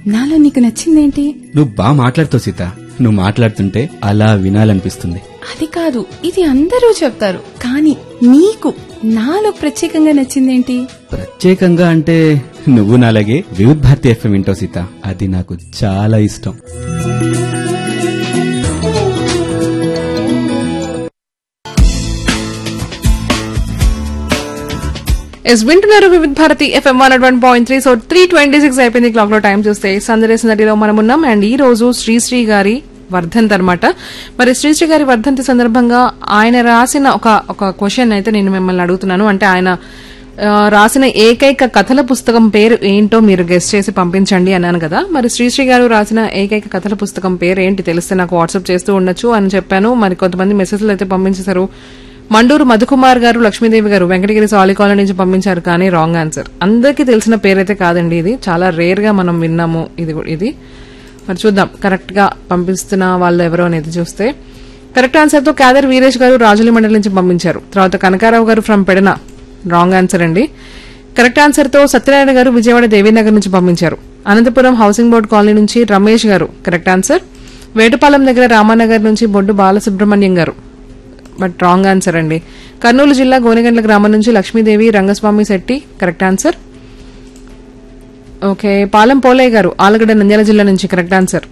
నాలో నీకు నచ్చిందేంటి నువ్వు బాగా మాట్లాడుతావు సీత నువ్వు మాట్లాడుతుంటే అలా వినాలనిపిస్తుంది అది కాదు ఇది అందరూ చెప్తారు కానీ నీకు నాలో ప్రత్యేకంగా నచ్చిందేంటి ప్రత్యేకంగా అంటే నువ్వు నాలాగే వివిధ్ భారతి ఎఫ్ఎం వింటావు సీత అది నాకు చాలా ఇష్టం ఎస్ వింటున్నారు Vividh Bharati FM one one point three so three twenty six అయిపోయింది క్లాక్ లో టైం చూస్తే సందరేశ నదిలో మనం ఉన్నాం అండ్ ఈ రోజు శ్రీశ్రీ గారి వర్ధంతి అనమాట మరి శ్రీశ్రీ గారి వర్ధంతి సందర్భంగా ఆయన రాసిన ఒక ఒక క్వశ్చన్ అయితే నేను మిమ్మల్ని అడుగుతున్నాను అంటే ఆయన ఆ, రాసిన ఏకైక కథల పుస్తకం పేరు ఏంటో మీరు గెస్ట్ చేసి పంపించండి అన్నాను కదా మరి శ్రీశ్రీ గారు రాసిన ఏకైక కథల పుస్తకం పేరు ఏంటి తెలిస్తే నాకు వాట్సాప్ చేస్తూ ఉండొచ్చు అని చెప్పాను మరి కొంతమంది మెసేజ్లు అయితే పంపించేశారు మండూరు మధుకుమార్ గారు లక్ష్మీదేవి గారు వెంకటగిరి సాలి కాలనీ నుంచి పంపించారు కానీ రాంగ్ ఆన్సర్ అందరికీ తెలిసిన పేరైతే కాదండి ఇది చాలా రేర్ గా మనం విన్నాము ఇది ఇది మరి చూద్దాం కరెక్ట్ గా పంపిస్తున్న వాళ్ళు ఎవరో అనేది చూస్తే కరెక్ట్ ఆన్సర్ తో కాదర్ వీరేష్ గారు రాజులి మండలి నుంచి పంపించారు తర్వాత Kanakarao garu from Pedana wrong answer అండి కరెక్ట్ ఆన్సర్ తో సత్యనారాయణ గారు విజయవాడ దేవీనగర్ నుంచి పంపించారు అనంతపురం హౌసింగ్ బోర్డు కాలనీ నుంచి రమేష్ గారు కరెక్ట్ ఆన్సర్ వేటపాలెం దగ్గర రామానగర్ నుంచి బొడ్డు బాలసుబ్రహ్మణ్యం గారు బట్ రాంగ్ ఆన్సర్ అండి కర్నూలు జిల్లా గోనెగండ్ల గ్రామం నుంచి Lakshmidevi Rangaswamy Shetty correct answer okay Palem Polaiah garu Allagadda Nandyal జిల్లా నుంచి correct answer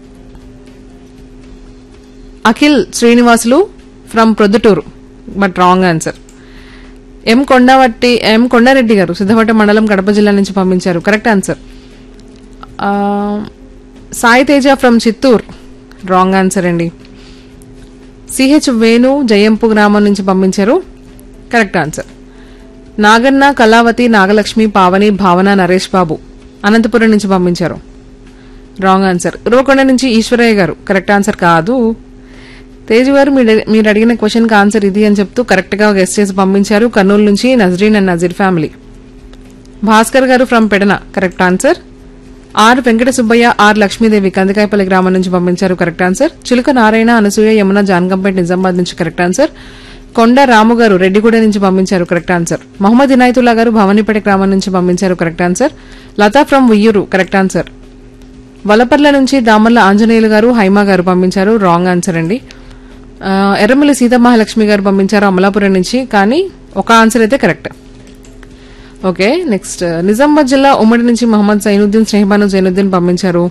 Akhil Srinivasulu from Proddatur but wrong answer M Kondavatti M Kondareddy garu Siddhavatta మండలం కడప జిల్లా నుంచి పంపించారు కరెక్ట్ ఆన్సర్ ఆ, Sai Teja from Chittoor wrong answer అండి సిహెచ్ వేణు జయంపు గ్రామం నుంచి పంపించారు కరెక్ట్ ఆన్సర్ నాగన్న కళావతి నాగలక్ష్మి పావని భావన నరేష్ బాబు అనంతపురం నుంచి పంపించారు రాంగ్ ఆన్సర్ ఉరవకొండ నుంచి ఈశ్వరయ్య గారు కరెక్ట్ ఆన్సర్ కాదు తేజ్ గారు మీరు- మీరు అడిగిన క్వశ్చన్ కి ఆన్సర్ ఇది అని చెప్తూ కరెక్ట్ గా గెస్ట్ చేసి పంపించారు కర్నూలు నుంచి Nazreen and Nazir family Bhaskar garu from Pedana correct answer R Venkata Subbaiah R Lakshmidevi Kandikayapalli గ్రామం నుంచి పంపించారు కరెక్ట్ ఆన్సర్ చిలుక నారాయణ అనసూయ యమున జాన్కంపేట్ నిజామాబాద్ నుంచి కరెక్ట్ ఆన్సర్ కొండ రాము గారు రెడ్డిగూడ నుంచి పంపించారు కరెక్ట్ ఆన్సర్ మహమ్మద్ ఇనాయతుల్లా గారు భవానీపేట గ్రామం నుంచి పంపించారు correct answer Latha from Uyyuru correct answer Valaparla నుంచి దామర్ల ఆంజనేయులు గారు హైమా గారు పంపించారు రాంగ్ ఆన్సర్ అండి ఆ, ఎర్రమల్లి సీతామహాలక్ష్మి గారు పంపించారు అమలాపురం నుంచి కానీ ఒక ఆన్సర్ అయితే కరెక్ట్ ఓకే నెక్స్ట్ నిజామాబాద్ జిల్లా ఉమ్మడి నుంచి మహమ్మద్ జైనుద్దీన్ స్నేహబాను జైనుద్దీన్ పంపించారు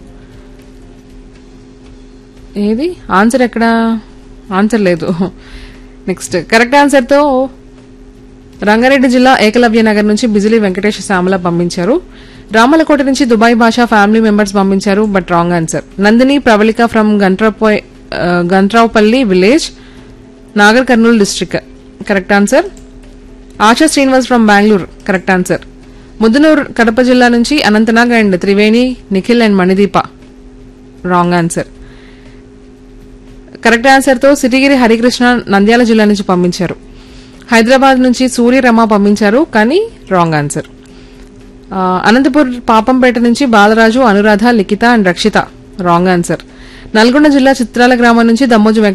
ఏది ఆన్సర్ ఎక్కడా ఆన్సర్ లేదు నెక్స్ట్ కరెక్ట్ ఆన్సర్తో రంగారెడ్డి జిల్లా ఏకలవ్య నగర్ నుంచి బిజిలీ వెంకటేష్ శ్యామల పంపించారు రామలకోట నుంచి దుబాయ్ భాషా ఫ్యామిలీ మెంబర్స్ పంపించారు but wrong answer Nandini Pravalika from గంట్రాపోయ్ Gantravupalli village Nagar Kurnool district correct answer Asha Srinivas from Bengaluru correct answer Muddanur Kadapa జిల్లా నుంచి Anantnag and Triveni Nikhil and Manideepa wrong answer correct answer తో సిరిగిరి హరికృష్ణ నంద్యాల జిల్లా నుంచి పంపించారు హైదరాబాద్ నుంచి సూర్యరమ పంపించారు కానీ రాంగ్ ఆన్సర్ ఆ, అనంతపూర్ పాపంపేట నుంచి Balaraju Anuradha Likhitha and Rakshitha wrong answer Nalgonda జిల్లా చిత్రాల గ్రామం నుంచి దమ్మోజు వెంకట